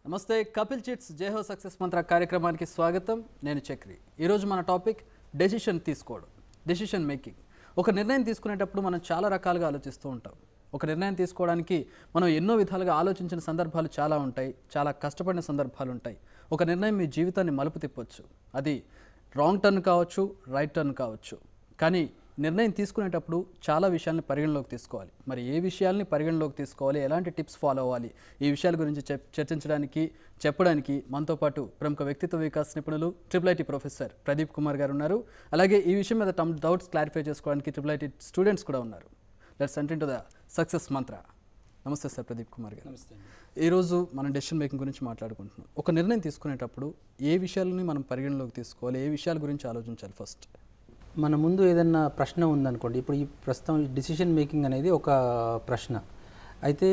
నమస్తే Kapil chits జేహో success మంత్ర కార్యక్రమానికి స్వాగతం నేను చక్రి ఈరోజు మన టాపిక్ డెసిషన్ తీసుకోవడం డెసిషన్ మేకింగ్ ఒక నిర్ణయం తీసుకునేటప్పుడు మనం చాలా రకాలుగా ఆలోచిస్తూ ఉంటాం ఒక నిర్ణయం తీసుకోవడానికి మనం ఎన్నో విధాలుగా ఆలోచించిన సందర్భాలు చాలా ఉంటాయి చాలా కష్టపడిన సందర్భాలు ఉంటాయి ఒక నిర్ణయం మీ జీవితాన్ని మలుపు తిప్పొచ్చు అది రాంగ్ టర్న్ కావచ్చు రైట్ టర్న్ కావచ్చు కానీ నిర్ణయం తీసుకునేటప్పుడు చాలా విషయాల్ని పరిగణలోకి తీసుకోవాలి మరి ఏ విషయాల్ని పరిగణలోకి తీసుకోవాలి ఎలాంటి టిప్స్ ఫాలో అవ్వాలి ఈ విషయాల గురించి చెప్- చర్చించడానికి చెప్పడానికి మనతో పాటు ప్రముఖ వ్యక్తిత్వ వికాస్ నిపుణులు triple IT professor Pradeep Kumar garu ఉన్నారు అలాగే ఈ విషయం మీద తమ డౌట్స్ క్లారిఫై చేసుకోవడానికి ట్రిపుల్ ఐటీ స్టూడెంట్స్ కూడా ఉన్నారు let's enter to the success mantra నమస్తే సార్ ప్రదీప్ కుమార్ గారు నమస్తే ఈరోజు మనం డెసిషన్ మేకింగ్ గురించి మాట్లాడుకుంటున్నాం ఒక నిర్ణయం తీసుకునేటప్పుడు ఏ విషయాలని మనం పరిగణలోకి తీసుకోవాలి ఏ విషయాల గురించి ఆలోచించాలి ఫస్ట్ మన ముందు ఏదన్నా ప్రశ్న ఉందనుకోండి ఇప్పుడు ఈ ప్రస్తుతం డిసిషన్ మేకింగ్ అనేది ఒక ప్రశ్న అయితే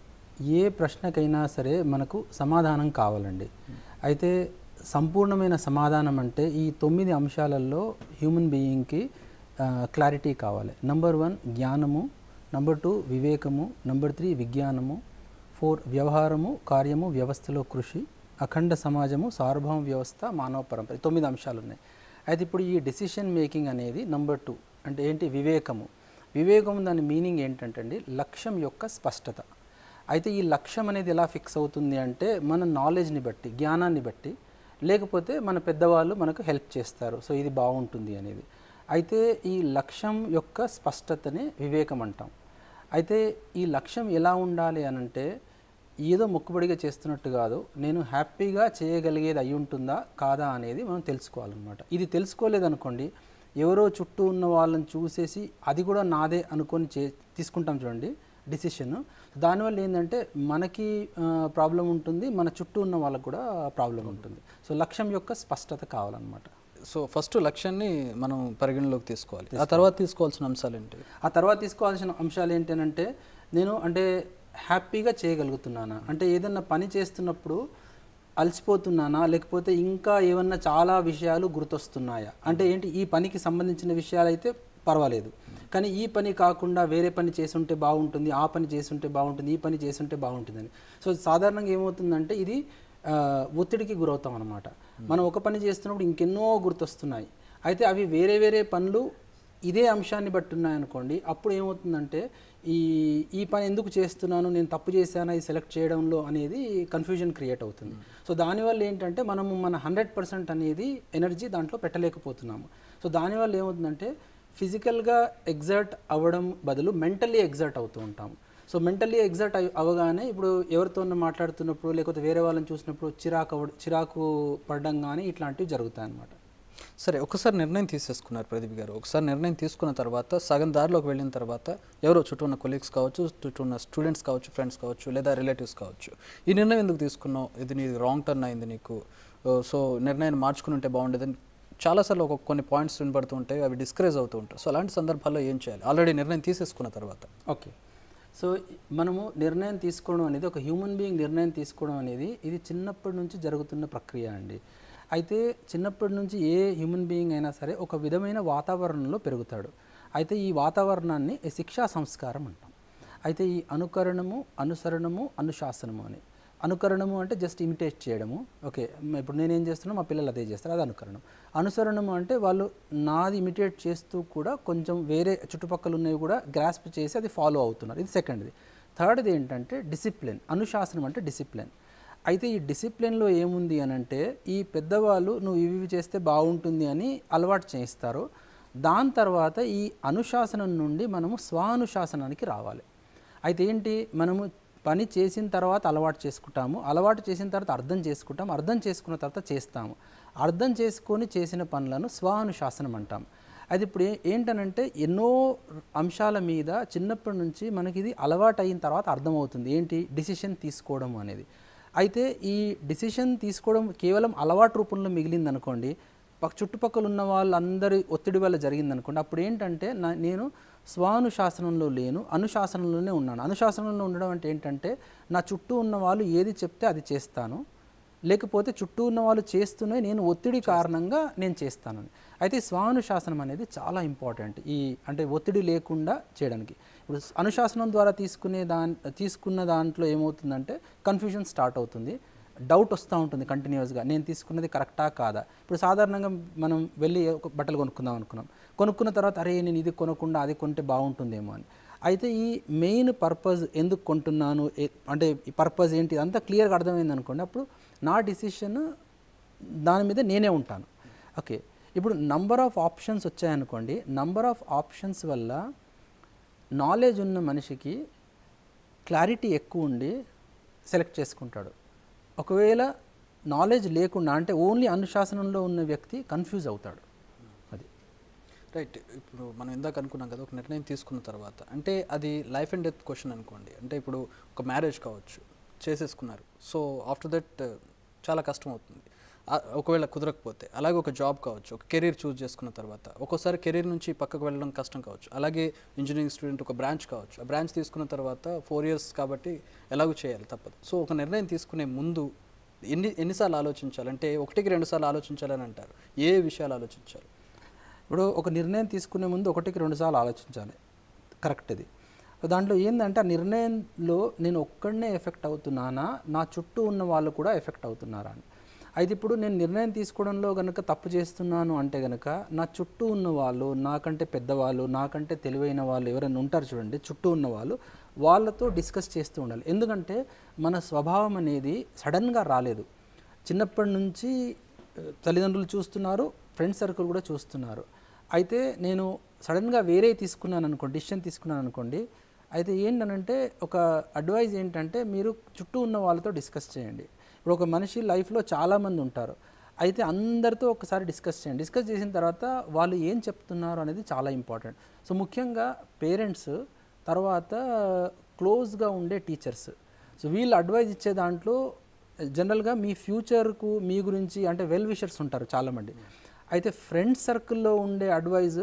ఏ ప్రశ్నకైనా సరే మనకు సమాధానం కావాలండి అయితే సంపూర్ణమైన సమాధానం అంటే ఈ తొమ్మిది అంశాలలో హ్యూమన్ బీయింగ్కి క్లారిటీ కావాలి నంబర్ వన్ జ్ఞానము నంబర్ టూ వివేకము నంబర్ త్రీ విజ్ఞానము ఫోర్ వ్యవహారము కార్యము వ్యవస్థలో కృషి అఖండ సమాజము సార్వభౌమ వ్యవస్థ మానవ పరంపర ఈ తొమ్మిది అంశాలు ఉన్నాయి అయితే ఇప్పుడు ఈ డెసిషన్ మేకింగ్ అనేది నంబర్ టూ అంటే ఏంటి వివేకము వివేకం దాని మీనింగ్ ఏంటంటే అండి లక్ష్యం యొక్క స్పష్టత అయితే ఈ లక్ష్యం అనేది ఎలా ఫిక్స్ అవుతుంది అంటే మన నాలెడ్జ్ని బట్టి జ్ఞానాన్ని బట్టి లేకపోతే మన పెద్దవాళ్ళు మనకు హెల్ప్ చేస్తారు సో ఇది బాగుంటుంది అనేది అయితే ఈ లక్ష్యం యొక్క స్పష్టతనే వివేకం అంటాం అయితే ఈ లక్ష్యం ఎలా ఉండాలి అనంటే ఏదో మొక్కుబడిగా చేస్తున్నట్టు కాదు నేను హ్యాపీగా చేయగలిగేది అయి ఉంటుందా కాదా అనేది మనం తెలుసుకోవాలన్నమాట ఇది తెలుసుకోలేదనుకోండి ఎవరో చుట్టూ ఉన్న వాళ్ళని చూసేసి అది కూడా నాదే అనుకొని చే తీసుకుంటాం చూడండి డిసిషన్ దానివల్ల ఏంటంటే మనకి ప్రాబ్లం ఉంటుంది మన చుట్టూ ఉన్న వాళ్ళకు కూడా ప్రాబ్లం ఉంటుంది సో లక్ష్యం యొక్క స్పష్టత కావాలన్నమాట సో ఫస్ట్ లక్ష్యాన్ని మనం పరిగణలోకి తీసుకోవాలి ఆ తర్వాత తీసుకోవాల్సిన అంశాలు ఏంటి ఆ తర్వాత తీసుకోవాల్సిన అంశాలు ఏంటంటే నేను అంటే హ్యాపీగా చేయగలుగుతున్నానా అంటే ఏదన్నా పని చేస్తున్నప్పుడు అలసిపోతున్నానా లేకపోతే ఇంకా ఏమన్నా చాలా విషయాలు గుర్తొస్తున్నాయా అంటే ఏంటి ఈ పనికి సంబంధించిన విషయాలు అయితే పర్వాలేదు కానీ ఈ పని కాకుండా వేరే పని చేసుంటే బాగుంటుంది ఆ పని చేసుంటే బాగుంటుంది ఈ పని చేసుంటే బాగుంటుందని సో సాధారణంగా ఏమవుతుందంటే ఇది ఆ, ఒత్తిడికి గురవుతాం అనమాట మనం ఒక పని చేస్తున్నప్పుడు ఇంకెన్నో గుర్తొస్తున్నాయి అయితే అవి వేరే వేరే పనులు ఇదే అంశాన్ని బట్టి ఉన్నాయనుకోండి అప్పుడు ఏమవుతుందంటే ఈ ఈ పని ఎందుకు చేస్తున్నాను నేను తప్పు చేశానా ఇది సెలెక్ట్ చేయడంలో అనేది కన్ఫ్యూజన్ క్రియేట్ అవుతుంది సో దానివల్ల ఏంటంటే మనము మన హండ్రెడ్ పర్సెంట్ అనేది ఎనర్జీ దాంట్లో పెట్టలేకపోతున్నాము సో దానివల్ల ఏమవుతుందంటే ఫిజికల్గా ఎగ్జర్ట్ అవ్వడం బదులు మెంటల్లీ ఎగ్జర్ట్ అవుతూ ఉంటాము సో మెంటల్లీ ఎగ్జర్ట్ అయి అవగానే ఇప్పుడు ఎవరితో మాట్లాడుతున్నప్పుడు లేకపోతే వేరే వాళ్ళని చూసినప్పుడు చిరాకు అవ్వ చిరాకు పడడం కానీ ఇట్లాంటివి జరుగుతాయి అన్నమాట సరే ఒకసారి నిర్ణయం తీసేసుకున్నారు ప్రదీప్ గారు ఒకసారి నిర్ణయం తీసుకున్న తర్వాత సగం దారిలోకి వెళ్ళిన తర్వాత ఎవరో చుట్టూ ఉన్న కొలీగ్స్ కావచ్చు చుట్టూ ఉన్న స్టూడెంట్స్ కావచ్చు ఫ్రెండ్స్ కావచ్చు లేదా రిలేటివ్స్ కావచ్చు ఈ నిర్ణయం ఎందుకు తీసుకున్నావు ఇది నీ రాంగ్ టర్న్ అయింది నీకు ఓ, సో నిర్ణయాన్ని మార్చుకుని ఉంటే బాగుండేదని చాలాసార్లు ఒక కొన్ని పాయింట్స్ వినబడుతూ ఉంటాయి అవి డిస్కరేజ్ అవుతూ ఉంటాయి సో అలాంటి సందర్భాల్లో ఏం చేయాలి ఆల్రెడీ నిర్ణయం తీసేసుకున్న తర్వాత ఓకే సో మనము నిర్ణయం తీసుకోవడం అనేది ఒక హ్యూమన్ బీయింగ్ నిర్ణయం తీసుకోవడం అనేది ఇది చిన్నప్పటి నుంచి జరుగుతున్న ప్రక్రియ అండి అయితే చిన్నప్పటి నుంచి ఏ హ్యూమన్ బీయింగ్ అయినా సరే ఒక విధమైన వాతావరణంలో పెరుగుతాడు అయితే ఈ వాతావరణాన్ని ఈ శిక్షా సంస్కారం అంటాం అయితే ఈ అనుకరణము అనుసరణము అనుశాసనము అని అనుకరణము అంటే జస్ట్ ఇమిటేట్ చేయడము ఓకే మ- ఇప్పుడు నేనేం చేస్తున్నా మా పిల్లలు అదే చేస్తారు అది అనుకరణం అనుసరణము అంటే వాళ్ళు నాది ఇమిటేట్ చేస్తూ కూడా కొంచెం వేరే చుట్టుపక్కల ఉన్నవి కూడా గ్రాస్ప్ చేసి అది ఫాలో అవుతున్నారు ఇది సెకండ్ది థర్డ్ది ఏంటంటే డిసిప్లిన్ అనుశాసనం అంటే డిసిప్లిన్ అయితే ఈ డిసిప్లిన్లో ఏముంది అని అంటే ఈ పెద్దవాళ్ళు నువ్వు ఇవి ఇవి చేస్తే బాగుంటుంది అని అలవాటు చేయిస్తారు దాని తర్వాత ఈ అనుశాసనం నుండి మనము స్వానుశాసనానికి రావాలి అయితే ఏంటి మనము పని చేసిన తర్వాత అలవాటు చేసుకుంటాము అలవాటు చేసిన తర్వాత అర్థం చేసుకుంటాం అర్థం చేసుకున్న తర్వాత చేస్తాము అర్థం చేసుకొని చేసిన పనులను స్వానుశాసనం అంటాం అది ఇప్పుడు ఏ- ఏంటనంటే ఎన్నో అంశాల మీద చిన్నప్పటి నుంచి మనకి ఇది అలవాటు అయిన తర్వాత అర్థమవుతుంది ఏంటి డిసిషన్ తీసుకోవడం అనేది అయితే ఈ డిసిషన్ తీసుకోవడం కేవలం అలవాటు రూపంలో మిగిలింది అనుకోండి పక్ చుట్టుపక్కల ఉన్న వాళ్ళందరి ఒత్తిడి వల్ల జరిగింది అనుకోండి అప్పుడు ఏంటంటే నా నేను స్వానుశాసనంలో లేను అనుశాసనంలోనే ఉన్నాను అనుశాసనంలో ఉండడం అంటే ఏంటంటే నా చుట్టూ ఉన్న వాళ్ళు ఏది చెప్తే అది చేస్తాను లేకపోతే చుట్టూ ఉన్న వాళ్ళు చేస్తూనే నేను ఒత్తిడి కారణంగా నేను చేస్తాను అయితే ఈ స్వానుశాసనం అనేది చాలా ఇంపార్టెంట్ ఈ అంటే ఒత్తిడి లేకుండా చేయడానికి ఇప్పుడు అనుశాసనం ద్వారా తీసుకునే దాని తీసుకున్న దాంట్లో ఏమవుతుందంటే కన్ఫ్యూజన్ స్టార్ట్ అవుతుంది డౌట్ వస్తూ ఉంటుంది కంటిన్యూస్గా నేను తీసుకున్నది కరెక్టా కాదా ఇప్పుడు సాధారణంగా మనం వెళ్ళి ఒక బట్టలు కొనుక్కుందాం అనుకున్నాం కొనుక్కున్న తర్వాత అరే నేను ఇది కొనకుండా అది కొంటే బాగుంటుందేమో అని అయితే ఈ మెయిన్ పర్పస్ ఎందుకు కొంటున్నాను ఏ- అంటే ఈ పర్పస్ ఏంటి అంతా క్లియర్గా అర్థమైంది అనుకోండి అప్పుడు నా డిసిషన్ దాని మీద నేనే ఉంటాను ఓకే ఇప్పుడు నంబర్ ఆఫ్ ఆప్షన్స్ వచ్చాయనుకోండి నంబర్ ఆఫ్ ఆప్షన్స్ వల్ల నాలెడ్జ్ ఉన్న మనిషికి క్లారిటీ ఎక్కువ ఉండి సెలెక్ట్ చేసుకుంటాడు ఒకవేళ నాలెడ్జ్ లేకుండా అంటే ఓన్లీ అనుశాసనంలో ఉన్న వ్యక్తి కన్ఫ్యూజ్ అవుతాడు అది రైట్ ఇప్పుడు మనం ఇందాక అనుకున్నాం కదా ఒక నిర్ణయం తీసుకున్న తర్వాత అంటే అది లైఫ్ అండ్ డెత్ క్వశ్చన్ అనుకోండి అంటే ఇప్పుడు ఒక మ్యారేజ్ కావచ్చు చేసేసుకున్నారు సో ఆఫ్టర్ దట్ చాలా కష్టం అవుతుంది ఆ- ఒకవేళ కుదరకపోతే అలాగే ఒక జాబ్ కావచ్చు ఒక కెరీర్ చూస్ చేసుకున్న తర్వాత ఒక్కోసారి కెరీర్ నుంచి పక్కకు వెళ్ళడం కష్టం కావచ్చు అలాగే ఇంజనీరింగ్ స్టూడెంట్ ఒక బ్రాంచ్ కావచ్చు ఆ బ్రాంచ్ తీసుకున్న తర్వాత ఫోర్ ఇయర్స్ కాబట్టి ఎలాగో చేయాలి తప్పదు సో ఒక నిర్ణయం తీసుకునే ముందు ఎన్ని ఎన్నిసార్లు ఆలోచించాలి అంటే ఒకటికి రెండు సార్లు ఆలోచించాలని అంటారు ఏ విషయాలు ఆలోచించాలి ఇప్పుడు ఒక నిర్ణయం తీసుకునే ముందు ఒకటికి రెండుసార్లు ఆలోచించాలి కరెక్ట్ ఇది దాంట్లో ఏంటంటే ఆ నిర్ణయంలో నేను ఒక్కడనే ఎఫెక్ట్ అవుతున్నానా నా చుట్టూ ఉన్న వాళ్ళు కూడా ఎఫెక్ట్ అవుతున్నారా అని అయితే ఇప్పుడు నేను నిర్ణయం తీసుకోవడంలో కనుక తప్పు చేస్తున్నాను అంటే కనుక నా చుట్టూ ఉన్న వాళ్ళు నాకంటే పెద్దవాళ్ళు నాకంటే తెలివైన వాళ్ళు ఎవరైనా ఉంటారు చూడండి చుట్టూ ఉన్న వాళ్ళు వాళ్ళతో డిస్కస్ చేస్తూ ఉండాలి ఎందుకంటే మన స్వభావం అనేది సడన్గా రాలేదు చిన్నప్పటి నుంచి ఆ, తల్లిదండ్రులు చూస్తున్నారు ఫ్రెండ్ సర్కిల్ కూడా చూస్తున్నారు అయితే నేను సడన్గా వేరే తీసుకున్నాను అనుకోండి డిసిషన్ తీసుకున్నాను అనుకోండి అయితే ఏంటనంటే ఒక అడ్వైజ్ ఏంటంటే మీరు చుట్టూ ఉన్న వాళ్ళతో డిస్కస్ చేయండి ఇప్పుడు ఒక మనిషి లైఫ్లో చాలామంది ఉంటారు అయితే అందరితో ఒకసారి డిస్కస్ చేయండి డిస్కస్ చేసిన తర్వాత వాళ్ళు ఏం చెప్తున్నారు అనేది చాలా ఇంపార్టెంట్ సో ముఖ్యంగా పేరెంట్స్ తర్వాత క్లోజ్గా ఉండే టీచర్స్ సో వీళ్ళు అడ్వైజ్ ఇచ్చే దాంట్లో జనరల్గా మీ ఫ్యూచర్కు మీ గురించి అంటే వెల్ విషర్స్ ఉంటారు చాలామంది అయితే ఫ్రెండ్ సర్కిల్లో ఉండే అడ్వైజ్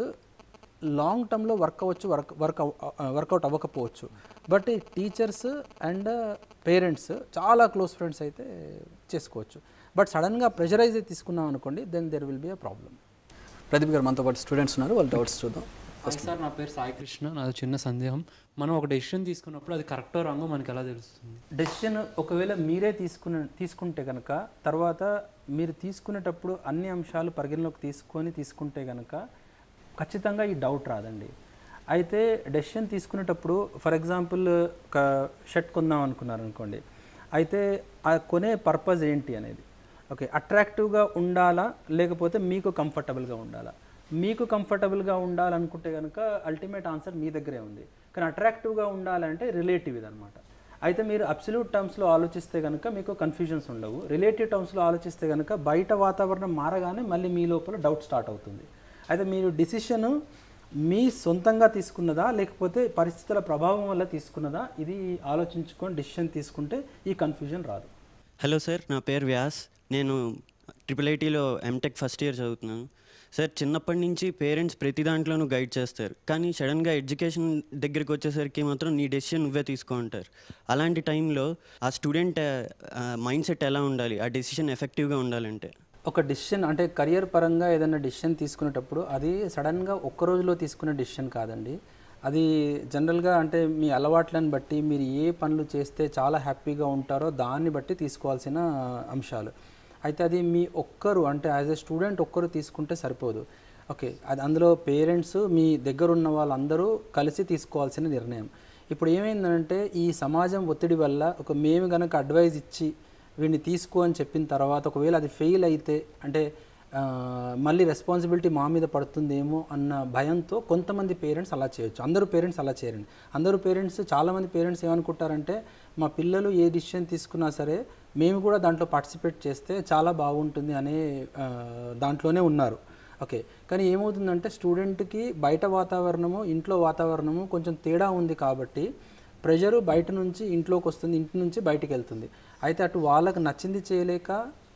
లాంగ్ టర్మ్లో వర్క్ అవ్వచ్చు వర్క్ వర్క్ వర్కౌట్ అవ్వకపోవచ్చు బట్ ఈ టీచర్స్ అండ్ పేరెంట్స్ చాలా క్లోజ్ ఫ్రెండ్స్ అయితే చేసుకోవచ్చు బట్ సడన్గా ప్రెషరైజ్ తీసుకున్నాం అనుకోండి then there will be a problem Pradeep garu మనతో పాటు స్టూడెంట్స్ ఉన్నారు వాళ్ళ డౌట్స్ చూద్దాం హాయ్ సార్ నా పేరు సాయి కృష్ణ నాది చిన్న సందేహం మనం ఒక డెసిషన్ తీసుకున్నప్పుడు అది కరెక్టో రాంగో మనకి ఎలా తెలుస్తుంది డెసిషన్ ఒకవేళ మీరే తీసుకున్న తీసుకుంటే కనుక తర్వాత మీరు తీసుకునేటప్పుడు అన్ని అంశాలు పరిగణలోకి తీసుకొని తీసుకుంటే కనుక ఖచ్చితంగా ఈ డౌట్ రాదండి అయితే డెసిషన్ తీసుకునేటప్పుడు ఫర్ ఎగ్జాంపుల్ ఒక షర్ట్ కొందాం అనుకున్నారు అనుకోండి అయితే ఆ కొనే పర్పస్ ఏంటి అనేది ఓకే అట్రాక్టివ్గా ఉండాలా లేకపోతే మీకు కంఫర్టబుల్గా ఉండాలా మీకు కంఫర్టబుల్గా ఉండాలనుకుంటే కనుక అల్టిమేట్ ఆన్సర్ మీ దగ్గరే ఉంది కానీ అట్రాక్టివ్గా ఉండాలంటే రిలేటివ్ ఇదనమాట అయితే మీరు అబ్సల్యూట్ టర్మ్స్లో ఆలోచిస్తే కనుక మీకు కన్ఫ్యూజన్స్ ఉండవు రిలేటివ్ టర్మ్స్లో ఆలోచిస్తే కనుక బయట వాతావరణం మారగానే మళ్ళీ మీ లోపల డౌట్ స్టార్ట్ అవుతుంది అయితే మీరు డిసిషన్ మీ సొంతంగా తీసుకున్నదా లేకపోతే పరిస్థితుల ప్రభావం వల్ల తీసుకున్నదా ఇది ఆలోచించుకొని డిసిషన్ తీసుకుంటే ఈ కన్ఫ్యూజన్ రాదు హలో సార్ నా పేరు వ్యాస్ నేను ట్రిపుల్ ఐటీలో ఎంటెక్ ఫస్ట్ ఇయర్ చదువుతున్నాను సార్ చిన్నప్పటి నుంచి పేరెంట్స్ ప్రతి దాంట్లోనూ గైడ్ చేస్తారు కానీ సడన్గా ఎడ్యుకేషన్ దగ్గరికి వచ్చేసరికి మాత్రం నీ డెసిషన్ నువ్వే తీసుకో అంటారు అలాంటి టైంలో ఆ స్టూడెంట్ మైండ్ సెట్ ఎలా ఉండాలి ఆ డెసిషన్ ఎఫెక్టివ్గా ఉండాలంటే ఒక డిసిషన్ అంటే కెరియర్ పరంగా ఏదైనా డిసిషన్ తీసుకునేటప్పుడు అది సడన్గా ఒక్క రోజులో తీసుకునే డిసిషన్ కాదండి అది జనరల్గా అంటే మీ అలవాట్లను బట్టి మీరు ఏ పనులు చేస్తే చాలా హ్యాపీగా ఉంటారో దాన్ని బట్టి తీసుకోవాల్సిన అంశాలు అయితే అది మీ ఒక్కరు అంటే యాజ్ ఎ స్టూడెంట్ ఒక్కరు తీసుకుంటే సరిపోదు ఓకే అది అందులో పేరెంట్స్ మీ దగ్గర ఉన్న వాళ్ళందరూ కలిసి తీసుకోవాల్సిన నిర్ణయం ఇప్పుడు ఏమైందంటే ఈ సమాజం ఒత్తిడి వల్ల ఒక మేము కనుక అడ్వైజ్ ఇచ్చి వీడిని తీసుకో అని చెప్పిన తర్వాత ఒకవేళ అది ఫెయిల్ అయితే అంటే ఆ, మళ్ళీ రెస్పాన్సిబిలిటీ మా మీద పడుతుందేమో అన్న భయంతో కొంతమంది పేరెంట్స్ అలా చేయొచ్చు అందరూ పేరెంట్స్ అలా చేయరండి అందరూ పేరెంట్స్ చాలామంది పేరెంట్స్ ఏమనుకుంటారంటే మా పిల్లలు ఏ డిసిషన్ తీసుకున్నా సరే మేము కూడా దాంట్లో పార్టిసిపేట్ చేస్తే చాలా బాగుంటుంది అనే ఆ, దాంట్లోనే ఉన్నారు ఓకే కానీ ఏమవుతుందంటే స్టూడెంట్కి బయట వాతావరణము ఇంట్లో వాతావరణము కొంచెం తేడా ఉంది కాబట్టి ప్రెషరు బయట నుంచి ఇంట్లోకి వస్తుంది ఇంటి నుంచి బయటికి వెళ్తుంది అయితే అటు వాళ్ళకి నచ్చింది చేయలేక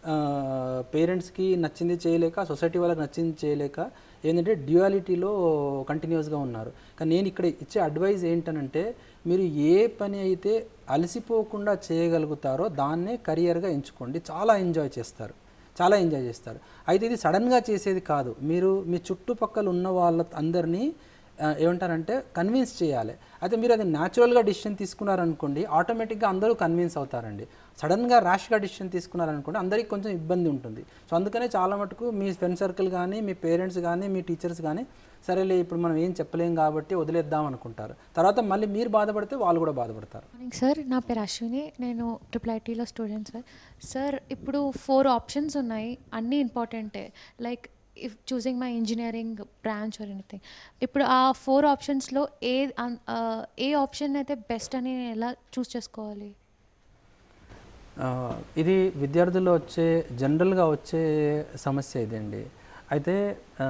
పేరెంట్స్కి నచ్చింది చేయలేక సొసైటీ వాళ్ళకి నచ్చింది చేయలేక ఏంటంటే డ్యుయాలిటీలో కంటిన్యూస్గా ఉన్నారు కానీ నేను ఇక్కడ ఇచ్చే అడ్వైజ్ ఏంటనంటే మీరు ఏ పని అయితే అలసిపోకుండా చేయగలుగుతారో దాన్నే కెరియర్గా ఎంచుకోండి చాలా ఎంజాయ్ చేస్తారు చాలా ఎంజాయ్ చేస్తారు అయితే ఇది సడన్గా చేసేది కాదు మీరు మీ చుట్టుపక్కల ఉన్న వాళ్ళ అందరినీ ఆ, ఏమంటారంటే కన్విన్స్ చేయాలి అయితే మీరు అది న్యాచురల్గా డిసిషన్ తీసుకున్నారనుకోండి ఆటోమేటిక్గా అందరూ కన్విన్స్ అవుతారండి సడన్గా ర్యాష్గా డిసిషన్ తీసుకున్నారనుకోండి అందరికీ కొంచెం ఇబ్బంది ఉంటుంది సో అందుకనే చాలా మటుకు మీ ఫ్రెండ్ సర్కిల్ కానీ మీ పేరెంట్స్ కానీ మీ టీచర్స్ కానీ సరేలే ఇప్పుడు మనం ఏం చెప్పలేం కాబట్టి వదిలేద్దాం అనుకుంటారు తర్వాత మళ్ళీ మీరు బాధపడితే వాళ్ళు కూడా బాధపడతారు మార్నింగ్ సార్ నా పేరు అశ్విని నేను ట్రిపుల్ ఐటీలో స్టూడెంట్ సార్ సార్ ఇప్పుడు ఫోర్ ఆప్షన్స్ ఉన్నాయి అన్నీ ఇంపార్టెంటే like if choosing my engineering branch or anything ఇప్పుడు ఆ ఫోర్ ఆప్షన్స్లో ఏ అన్- ఆ, ఏ ఆప్షన్ అయితే బెస్ట్ అని నేను ఎలా చూస్ చేసుకోవాలి ఆ, ఇది విద్యార్థుల్లో వచ్చే జనరల్గా వచ్చే సమస్య ఇదండి అయితే ఆ,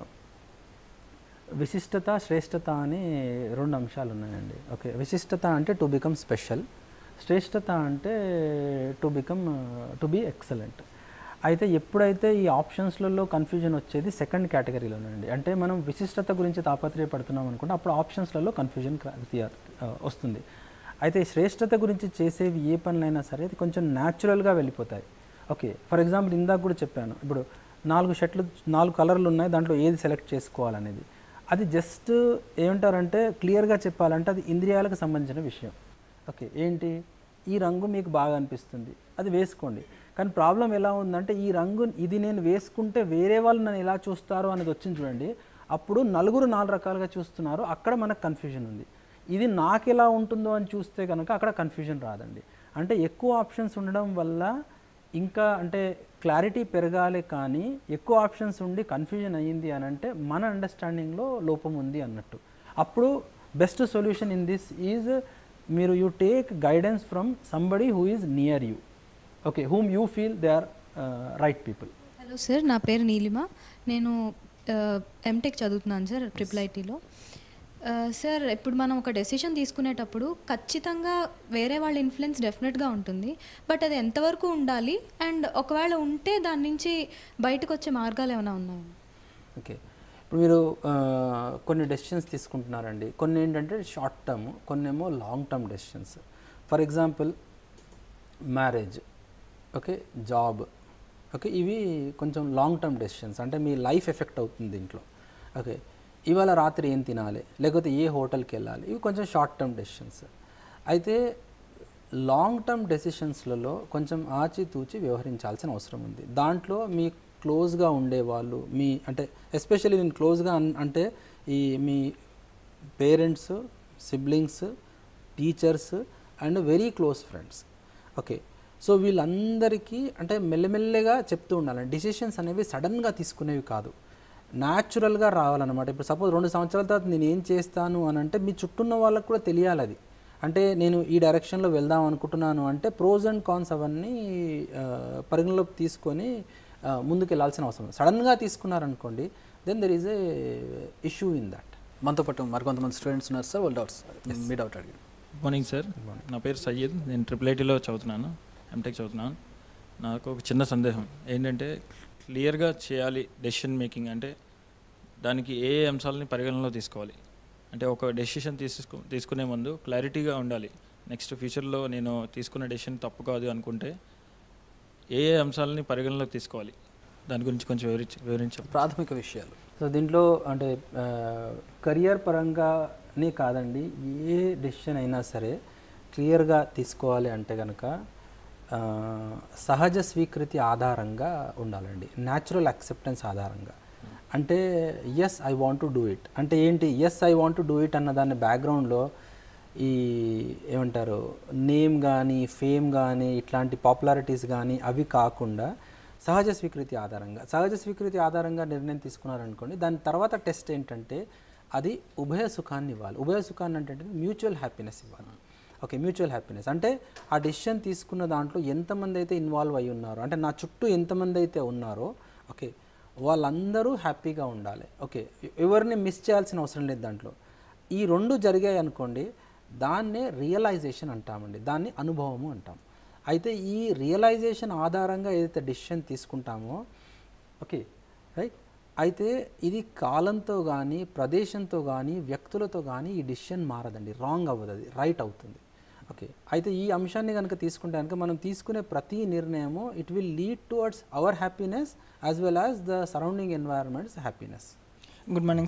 విశిష్టత శ్రేష్టత అని రెండు అంశాలు ఉన్నాయండి ఓకే విశిష్టత అంటే టు బికమ్ స్పెషల్ శ్రేష్టత అంటే to become to be excellent అయితే ఎప్పుడైతే ఈ ఆప్షన్స్లలో కన్ఫ్యూజన్ వచ్చేది సెకండ్ కేటగిరీలోనండి అంటే మనం విశిష్టత గురించి తాపత్రయపడుతున్నాం అనుకుంటే అప్పుడు ఆప్షన్స్లలో కన్ఫ్యూజన్ వస్తుంది అయితే ఈ శ్రేష్టత గురించి చేసేవి ఏ పనులైనా సరే అది కొంచెం న్యాచురల్గా వెళ్ళిపోతాయి ఓకే ఫర్ ఎగ్జాంపుల్ ఇందాక కూడా చెప్పాను ఇప్పుడు నాలుగు షర్ట్లు నాలుగు కలర్లు ఉన్నాయి దాంట్లో ఏది సెలెక్ట్ చేసుకోవాలనేది అది జస్ట్ ఏమంటారంటే క్లియర్గా చెప్పాలంటే అది ఇంద్రియాలకు సంబంధించిన విషయం ఓకే ఏంటి ఈ రంగు మీకు బాగా అనిపిస్తుంది అది వేసుకోండి కానీ ప్రాబ్లం ఎలా ఉందంటే ఈ రంగు ఇది నేను వేసుకుంటే వేరే వాళ్ళు నన్ను ఎలా చూస్తారో అనేది వచ్చింది చూడండి అప్పుడు నలుగురు నాలుగు రకాలుగా చూస్తున్నారు అక్కడ మనకు కన్ఫ్యూజన్ ఉంది ఇది నాకు ఎలా ఉంటుందో అని చూస్తే కనుక అక్కడ కన్ఫ్యూజన్ రాదండి అంటే ఎక్కువ ఆప్షన్స్ ఉండడం వల్ల ఇంకా అంటే క్లారిటీ పెరగాలి కానీ ఎక్కువ ఆప్షన్స్ ఉండి కన్ఫ్యూజన్ అయ్యింది అని అంటే మన అండర్స్టాండింగ్లో లోపం ఉంది అన్నట్టు అప్పుడు best solution in this is మీరు you take guidance from somebody who is near you okay whom you feel they are right people hello sir నా పేరు నీలిమ నేను ఎంటెక్ చదువుతున్నాను సార్ ట్రిపుల్ ఐటీలో సార్ ఇప్పుడు మనం ఒక డెసిషన్ తీసుకునేటప్పుడు ఖచ్చితంగా వేరే వాళ్ళ ఇన్ఫ్లుయెన్స్ డెఫినెట్గా ఉంటుంది బట్ అది ఎంతవరకు ఉండాలి అండ్ ఒకవేళ ఉంటే దాని నుంచి బయటకు వచ్చే మార్గాలు ఏమైనా ఉన్నాయా ఓకే ఇప్పుడు మీరు ఆ, కొన్ని డెసిషన్స్ తీసుకుంటున్నారండి కొన్ని ఏంటంటే షార్ట్ టర్మ్ కొన్ని ఏమో long term decisions for example marriage okay job okay ఇవి కొంచెం లాంగ్ టర్మ్ డెసిషన్స్ అంటే మీ లైఫ్ ఎఫెక్ట్ అవుతుంది దీంట్లో ఓకే ఇవాళ రాత్రి ఏం తినాలి లేకపోతే ఏ హోటల్కి వెళ్ళాలి ఇవి కొంచెం షార్ట్ టర్మ్ డెసిషన్స్ అయితే లాంగ్ టర్మ్ డెసిషన్స్లలో కొంచెం ఆచితూచి వ్యవహరించాల్సిన అవసరం ఉంది దాంట్లో మీ క్లోజ్గా ఉండేవాళ్ళు మీ అంటే ఎస్పెషల్లీ నేను క్లోజ్గా అన్- అంటే ఈ మీ parents siblings teachers and very close friends okay so వీళ్ళందరికీ అంటే మెల్లమెల్లగా చెప్తూ ఉండాలి డిసిషన్స్ అనేవి సడన్గా తీసుకునేవి కాదు న్యాచురల్గా రావాలన్నమాట ఇప్పుడు సపోజ్ రెండు సంవత్సరాల తర్వాత నేను ఏం చేస్తాను అని అంటే మీ చుట్టూ ఉన్న వాళ్ళకి కూడా తెలియాలి అది అంటే నేను ఈ డైరెక్షన్లో వెళ్దాం అనుకుంటున్నాను అంటే ప్రోజ్ అండ్ కాన్స్ అవన్నీ ఆ, పరిగణలోకి తీసుకొని ఆ, ముందుకు వెళ్ళాల్సిన అవసరం ఉంది సడన్గా తీసుకున్నారనుకోండి then there is a issue in that మనతో పాటు మరికొంతమంది స్టూడెంట్స్ ఉన్నారు సార్ వాళ్ళ డౌట్స్ మీ డౌట్ అడిగి మార్నింగ్ సార్ నా పేరు సయ్యద్ నేను ట్రిపుల్ ఐటీలో చదువుతున్నాను ఎంటెక్ చదువుతున్నాను నాకు ఒక చిన్న సందేహం ఏంటంటే క్లియర్గా చేయాలి డెసిషన్ మేకింగ్ అంటే దానికి ఏ ఏ అంశాలని పరిగణనలో తీసుకోవాలి అంటే ఒక డెసిషన్ తీసుకు తీసుకునే ముందు క్లారిటీగా ఉండాలి నెక్స్ట్ ఫ్యూచర్లో నేను తీసుకున్న డెసిషన్ తప్పు కాదు అనుకుంటే ఏ ఏ అంశాలని పరిగణలోకి తీసుకోవాలి దాని గురించి కొంచెం వివరించి వివరించాం ప్రాథమిక విషయాలు సో దీంట్లో అంటే కెరియర్ పరంగానే కాదండి ఏ డెసిషన్ అయినా సరే క్లియర్గా తీసుకోవాలి అంటే కనుక ఆ, సహజ స్వీకృతి ఆధారంగా ఉండాలండి న్యాచురల్ యాక్సెప్టెన్స్ ఆధారంగా అంటే yes I want to do it అంటే ఏంటి yes I want to do it అన్న దాని బ్యాక్గ్రౌండ్లో ఈ ఏమంటారు నేమ్ కానీ ఫేమ్ కానీ ఇట్లాంటి పాపులారిటీస్ కానీ అవి కాకుండా సహజ స్వీకృతి ఆధారంగా సహజ స్వీకృతి ఆధారంగా నిర్ణయం తీసుకున్నారనుకోండి దాని తర్వాత టెస్ట్ ఏంటంటే అది ఉభయ సుఖాన్ని ఇవ్వాలి ఉభయ సుఖాన్ని అంటే మ్యూచువల్ హ్యాపీనెస్ ఇవ్వాలి ఓకే మ్యూచువల్ హ్యాపీనెస్ అంటే ఆ డెసిషన్ తీసుకున్న దాంట్లో ఎంతమంది అయితే ఇన్వాల్వ్ అయి ఉన్నారో అంటే నా చుట్టూ ఎంతమంది అయితే ఉన్నారో ఓకే వాళ్ళందరూ హ్యాపీగా ఉండాలి ఓకే ఎవరిని మిస్ చేయాల్సిన అవసరం లేదు దాంట్లో ఈ రెండు జరిగాయి అనుకోండి దాన్నే రియలైజేషన్ అంటామండి దాన్ని అనుభవము అంటాం అయితే ఈ రియలైజేషన్ ఆధారంగా ఏదైతే డెసిషన్ తీసుకుంటామో ఓకే రైట్ అయితే ఇది కాలంతో కానీ ప్రదేశంతో కానీ వ్యక్తులతో కానీ ఈ డెసిషన్ మారదండి రాంగ్ అవ్వదు అది రైట్ అవుతుంది ఓకే అయితే ఈ అంశాన్ని కనుక తీసుకుంటే కనుక మనం తీసుకునే ప్రతి నిర్ణయము it will lead towards our happiness as well as the surrounding environments happiness good morning sir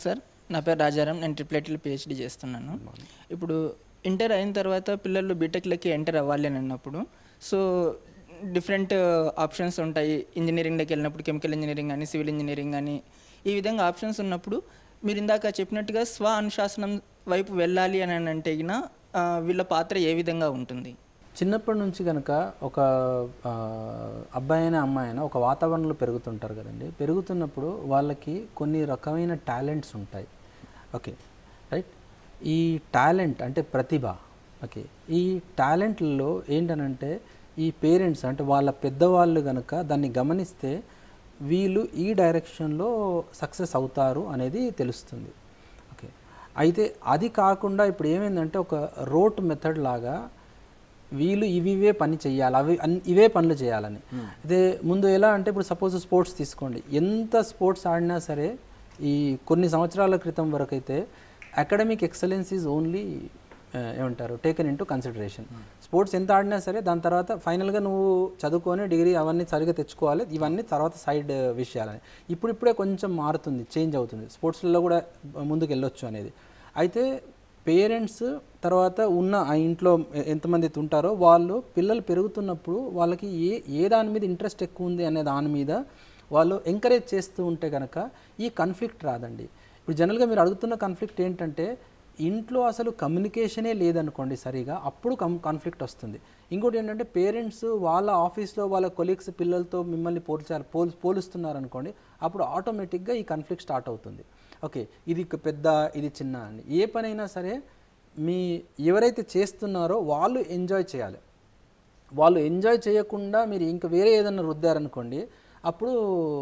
నా పేరు రాజారాం నేను ట్రిప్లెట్లో పిహెచ్డి చేస్తున్నాను ఇప్పుడు ఇంటర్ అయిన తర్వాత పిల్లలు బీటెక్లకి ఎంటర్ అవ్వాలి అని అన్నప్పుడు సో డిఫరెంట్ ఆప్షన్స్ ఉంటాయి ఇంజనీరింగ్లోకి వెళ్ళినప్పుడు కెమికల్ ఇంజనీరింగ్ కానీ సివిల్ ఇంజనీరింగ్ కానీ ఈ విధంగా ఆప్షన్స్ ఉన్నప్పుడు మీరు ఇందాక చెప్పినట్టుగా స్వ అనుశాసనం వైపు వెళ్ళాలి అని అంటే గిన, ఆ, వీళ్ళ పాత్ర ఏ విధంగా ఉంటుంది చిన్నప్పటి నుంచి కనుక ఒక ఆ, అబ్బాయి అయినా అమ్మాయి అయినా ఒక వాతావరణంలో పెరుగుతుంటారు కదండి పెరుగుతున్నప్పుడు వాళ్ళకి కొన్ని రకమైన టాలెంట్స్ ఉంటాయి ఓకే రైట్ ఈ టాలెంట్ అంటే ప్రతిభ ఓకే ఈ టాలెంట్లలో ఏంటనంటే ఈ పేరెంట్స్ అంటే వాళ్ళ పెద్దవాళ్ళు కనుక దాన్ని గమనిస్తే వీళ్ళు ఈ డైరెక్షన్లో సక్సెస్ అవుతారు అనేది తెలుస్తుంది ఓకే అయితే అది కాకుండా ఇప్పుడు ఏమైందంటే ఒక రోట్ మెథడ్ లాగా వీళ్ళు ఇవివే పని చేయాలి అవి అన్- ఇవే పనులు చేయాలని అదే ముందు ఎలా అంటే ఇప్పుడు సపోజ్ స్పోర్ట్స్ తీసుకోండి ఎంత స్పోర్ట్స్ ఆడినా సరే ఈ కొన్ని సంవత్సరాల క్రితం వరకు అయితే అకాడమిక్ ఎక్సలెన్స్ ఈజ్ ఓన్లీ ఏమంటారు టేకెన్ ఇంటూ కన్సిడరేషన్ స్పోర్ట్స్ ఎంత ఆడినా సరే దాని తర్వాత ఫైనల్గా నువ్వు చదువుకొని డిగ్రీ అవన్నీ సరిగా తెచ్చుకోవాలి ఇవన్నీ తర్వాత సైడ్ విషయాలని ఇప్పుడిప్పుడే కొంచెం మారుతుంది చేంజ్ అవుతుంది స్పోర్ట్స్లో కూడా ముందుకు వెళ్ళొచ్చు అనేది అయితే పేరెంట్స్ తర్వాత ఉన్న ఆ ఇంట్లో ఎ- ఎంతమంది అయితే ఉంటారో వాళ్ళు పిల్లలు పెరుగుతున్నప్పుడు వాళ్ళకి ఏ ఏ దాని మీద ఇంట్రెస్ట్ ఎక్కువ ఉంది అనే దాని మీద వాళ్ళు ఎంకరేజ్ చేస్తూ ఉంటే కనుక ఈ కాన్ఫ్లిక్ట్ రాదండి ఇప్పుడు జనరల్గా మీరు అడుగుతున్న కాన్ఫ్లిక్ట్ ఏంటంటే ఇంట్లో అసలు కమ్యూనికేషనే లేదనుకోండి సరిగా అప్పుడు కం కాన్ఫ్లిక్ట్ వస్తుంది ఇంకోటి ఏంటంటే పేరెంట్స్ వాళ్ళ ఆఫీస్లో వాళ్ళ కొలీగ్స్ పిల్లలతో మిమ్మల్ని పోల్చారు పోల్ పోలుస్తున్నారు అనుకోండి అప్పుడు ఆటోమేటిక్గా ఈ కాన్ఫ్లిక్ట్ స్టార్ట్ అవుతుంది ఓకే ఇది ఒక పెద్ద ఇది చిన్న అని ఏ పనైనా సరే మీ ఎవరైతే చేస్తున్నారో వాళ్ళు ఎంజాయ్ చేయాలి వాళ్ళు ఎంజాయ్ చేయకుండా మీరు ఇంకా వేరే ఏదైనా రుద్దారనుకోండి అప్పుడు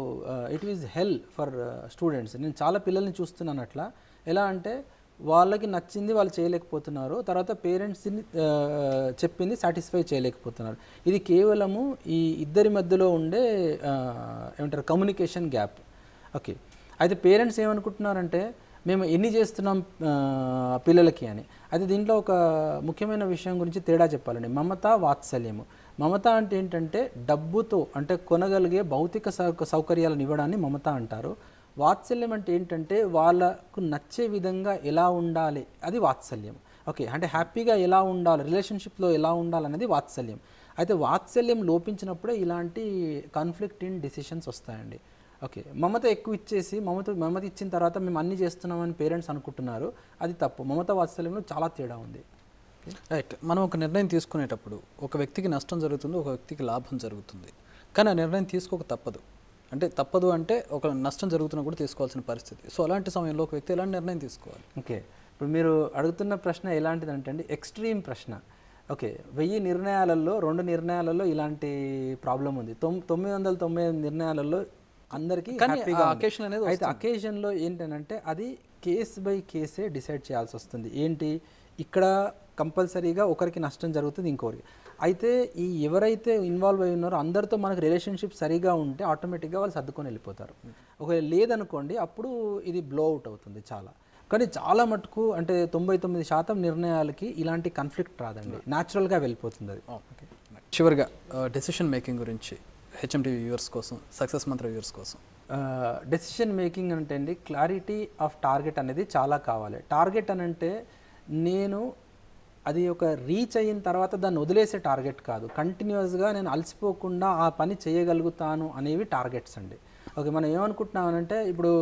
it is hell for students నేను చాలా పిల్లల్ని చూస్తున్నాను అట్లా ఎలా అంటే వాళ్ళకి నచ్చింది వాళ్ళు చేయలేకపోతున్నారు తర్వాత పేరెంట్స్ని చెప్పింది సాటిస్ఫై చేయలేకపోతున్నారు ఇది కేవలము ఈ ఇద్దరి మధ్యలో ఉండే ఆ, ఏమంటారు కమ్యూనికేషన్ గ్యాప్ ఓకే అయితే పేరెంట్స్ ఏమనుకుంటున్నారంటే మేము ఎన్ని చేస్తున్నాం ఆ, పిల్లలకి అని అయితే దీంట్లో ఒక ముఖ్యమైన విషయం గురించి తేడా చెప్పాలండి మమత వాత్సల్యము మమత అంటే ఏంటంటే డబ్బుతో అంటే కొనగలిగే భౌతిక సౌక సౌకర్యాలను ఇవ్వడాన్ని మమత అంటారు వాత్సల్యం అంటే ఏంటంటే వాళ్ళకు నచ్చే విధంగా ఎలా ఉండాలి అది వాత్సల్యం ఓకే అంటే హ్యాపీగా ఎలా ఉండాలి రిలేషన్షిప్లో ఎలా ఉండాలనేది వాత్సల్యం అయితే వాత్సల్యం లోపించినప్పుడే ఇలాంటి కాన్ఫ్లిక్ట్ ఇన్ డిసిషన్స్ వస్తాయండి ఓకే మమత ఎక్కువ ఇచ్చేసి మమత మమత ఇచ్చిన తర్వాత మేము అన్ని చేస్తున్నామని పేరెంట్స్ అనుకుంటున్నారు అది తప్పు మమత వాత్సల్యంలో చాలా తేడా ఉంది రైట్ మనం ఒక నిర్ణయం తీసుకునేటప్పుడు ఒక వ్యక్తికి నష్టం జరుగుతుంది ఒక వ్యక్తికి లాభం జరుగుతుంది కానీ ఆ నిర్ణయం తీసుకోక తప్పదు అంటే తప్పదు అంటే ఒక నష్టం జరుగుతున్నా కూడా తీసుకోవాల్సిన పరిస్థితి సో అలాంటి సమయంలో ఒక వ్యక్తి ఎలాంటి నిర్ణయం తీసుకోవాలి ఓకే ఇప్పుడు మీరు అడుగుతున్న ప్రశ్న ఎలాంటిది అంటే అండి ఎక్స్ట్రీమ్ ప్రశ్న ఓకే వెయ్యి నిర్ణయాలలో రెండు నిర్ణయాలలో ఇలాంటి ప్రాబ్లం ఉంది తొమ్ తొమ్మిది వందల తొంభై ఎనిమిది నిర్ణయాలలో అందరికీ కానీ హ్యాపీగా ఆ ఉంది. occasion అనేది అయితే అకేషన్లో ఏంటంటే అది కేస్ బై కేసే డిసైడ్ చేయాల్సి వస్తుంది ఏంటి ఇక్కడ కంపల్సరీగా ఒకరికి నష్టం జరుగుతుంది ఇంకొకరికి అయితే ఈ ఎవరైతే ఇన్వాల్వ్ అయి ఉన్నారో అందరితో మనకు రిలేషన్షిప్ సరిగా ఉంటే ఆటోమేటిక్గా వాళ్ళు సర్దుకొని వెళ్ళిపోతారు ఒకవేళ లేదనుకోండి అప్పుడు ఇది బ్లో అవుట్ అవుతుంది చాలా కానీ చాలా మటుకు అంటే తొంభై తొమ్మిది శాతం నిర్ణయాలకి ఇలాంటి కాన్ఫ్లిక్ట్ రాదండి న్యాచురల్గా వెళ్ళిపోతుంది అది ఓకే చివరిగా డెసిషన్ మేకింగ్ గురించి హెచ్ఎంటీ వ్యూవర్స్ కోసం సక్సెస్ మంత్ర వ్యూవర్స్ కోసం డెసిషన్ మేకింగ్ అంటే అండి క్లారిటీ ఆఫ్ టార్గెట్ అనేది చాలా కావాలి టార్గెట్ అని అంటే నేను అది ఒక రీచ్ అయిన తర్వాత దాన్ని వదిలేసే టార్గెట్ కాదు కంటిన్యూస్గా నేను అలసిపోకుండా ఆ పని చేయగలుగుతాను అనేవి టార్గెట్స్ అండి ఓకే మనం ఏమనుకుంటున్నామనంటే ఇప్పుడు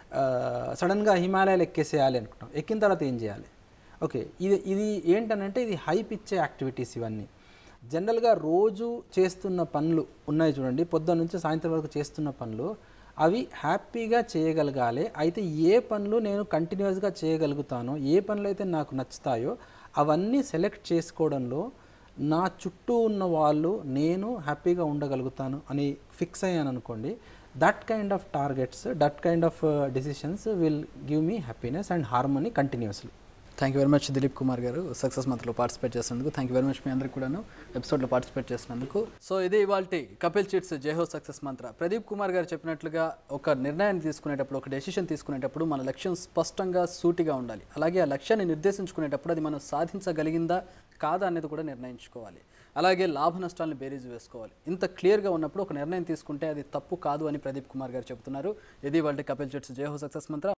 సడన్గా హిమాలయాలు ఎక్కేసేయాలి అనుకుంటాం ఎక్కిన తర్వాత ఏం చేయాలి ఓకే ఇది ఇది ఏంటనంటే ఇది హైప్ ఇచ్చే యాక్టివిటీస్ ఇవన్నీ జనరల్గా రోజు చేస్తున్న పనులు ఉన్నాయి చూడండి పొద్దున్న నుంచి సాయంత్రం వరకు చేస్తున్న పనులు అవి హ్యాపీగా చేయగలగాలి అయితే ఏ పనులు నేను కంటిన్యూస్గా చేయగలుగుతానో ఏ పనులు అయితే నాకు నచ్చుతాయో అవన్నీ సెలెక్ట్ చేసుకోవడంలో నా చుట్టూ ఉన్న వాళ్ళు నేను హ్యాపీగా ఉండగలుగుతాను అని ఫిక్స్ అయ్యాను అనుకోండి that kind of targets that kind of decisions will give me happiness and harmony continuously thank you very much Dilip Kumar గారు సక్సెస్ మంత్లో పార్టిసిపేట్ చేసినందుకు థ్యాంక్ యూ వెరీ మచ్ మీ అందరికి కూడాను ఎపిసోడ్లో పార్టిసిపేట్ చేసినందుకు సో ఇది ఇవాళ కపిల్ చిట్స్ జేహో సక్సెస్ మంత్ర ప్రదీప్ కుమార్ గారు చెప్పినట్లుగా ఒక నిర్ణయాన్ని తీసుకునేటప్పుడు ఒక డెసిషన్ తీసుకునేటప్పుడు మన లక్ష్యం స్పష్టంగా సూటిగా ఉండాలి అలాగే ఆ లక్ష్యాన్ని నిర్దేశించుకునేటప్పుడు అది మనం సాధించగలిగిందా కాదా అనేది కూడా నిర్ణయించుకోవాలి అలాగే లాభ నష్టాలను బేరీజు వేసుకోవాలి ఇంత క్లియర్గా ఉన్నప్పుడు ఒక నిర్ణయం తీసుకుంటే అది తప్పు కాదు అని ప్రదీప్ కుమార్ గారు చెబుతున్నారు ఇది వాళ్ళ కపిల్ చిట్స్ జేహో సక్సెస్ మంత్ర